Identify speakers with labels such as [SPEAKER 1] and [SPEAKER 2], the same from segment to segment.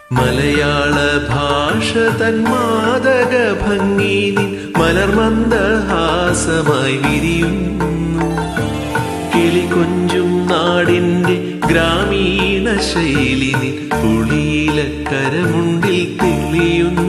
[SPEAKER 1] മലയാള ഭാഷ തൻ മാതക ഭംഗി മലർമന്ദഹാസമായി വിരിയുന്നു കിളികൊഞ്ചും നാടിന്റെ ഗ്രാമീണ ശൈലി നിൻ പുളിയില കരമുണ്ടിൽ തെളിയുന്നു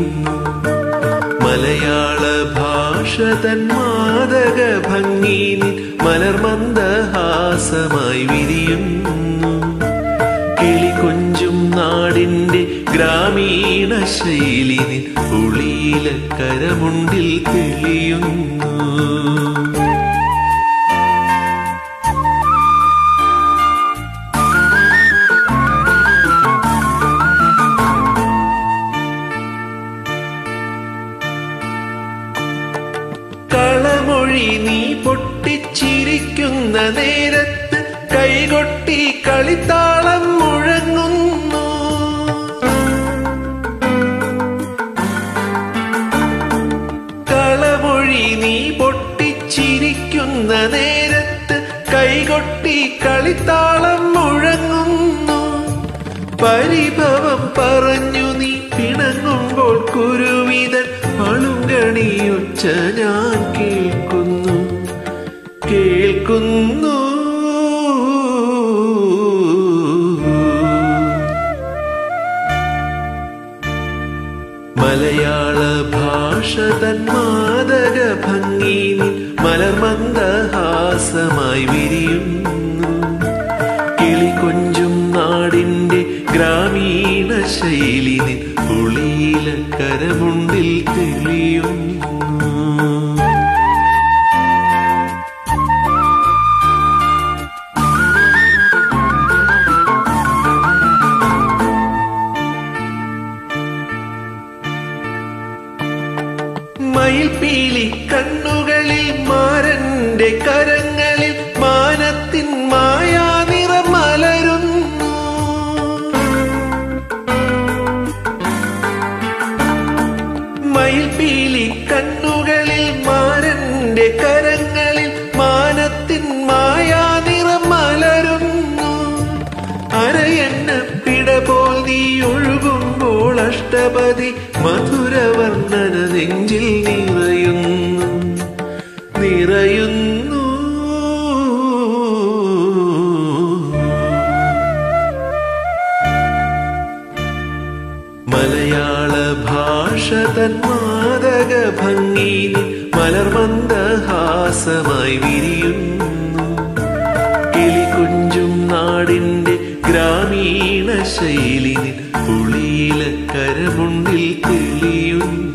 [SPEAKER 1] മലയാള ഭാഷ തൻ മാതക ഭംഗി നിൻ മലർമന്ദഹാസമായി വിരിയുന്നു കിളികൊഞ്ചും നാടിന്റെ ഗ്രാമീണ ശൈലി നിൻ പുളിയില കരമുണ്ടിൽ തെളിയുന്നു കളമൊഴി നീ പൊട്ടിച്ചിരിക്കുന്ന നേരത്ത് കൈകൊട്ടി കളിത്താളം മുഴങ്ങുന്നു കളമൊഴി നീ പൊട്ടിച്ചിരിക്കുന്ന നേരത്ത് കൈകൊട്ടി കളിത്താളം മുഴങ്ങുന്നു പരിഭവം പറഞ്ഞു നീ പിണങ്ങുമ്പോൾ കുരുവിതൻ പളുങ്കണിയൊച്ച ഞാൻ കേൾക്കുന്നു കേൾക്കുന്നു മലയാള ഭാഷ തൻ മാതക ഭംഗി മലർമന്ദഹാസമായി വിരിയുന്നു കിളികൊഞ്ചും നാടിന്റെ ഗ്രാമീണ ശൈലി നിൻ പുളിയില കരമുണ്ടിൽ തെളിയുന്നു മയിൽപീലി കണ്ണുകളിൽ മാരന്റെ കരങ്ങളിൽ മാനത്തിൻ മായാ നിറമലരുന്നു മയിൽപീലി കണ്ണുകളിൽ മാരന്റെ കരങ്ങളിൽ മാനത്തിൻ മായാ നിറമലരുന്നു അരയന്ന പിട പോൽ നീ ഒഴുകുമ്പോൾ അഷ്ടപതി മധുരവർണ്ണന നെഞ്ചിൽ നിറയുന്നു നിറയുന്നു മലയാള ഭാഷ തൻ മാതക ഭംഗി മലർമന്ദഹാസമായി വിരിയുന്നു കിളികുഞ്ചും നാടിന്റെ ഗ്രാമീണ ശൈലി നിൻ പുളിയില കരമുണ്ടിൽ തെളിയുന്നു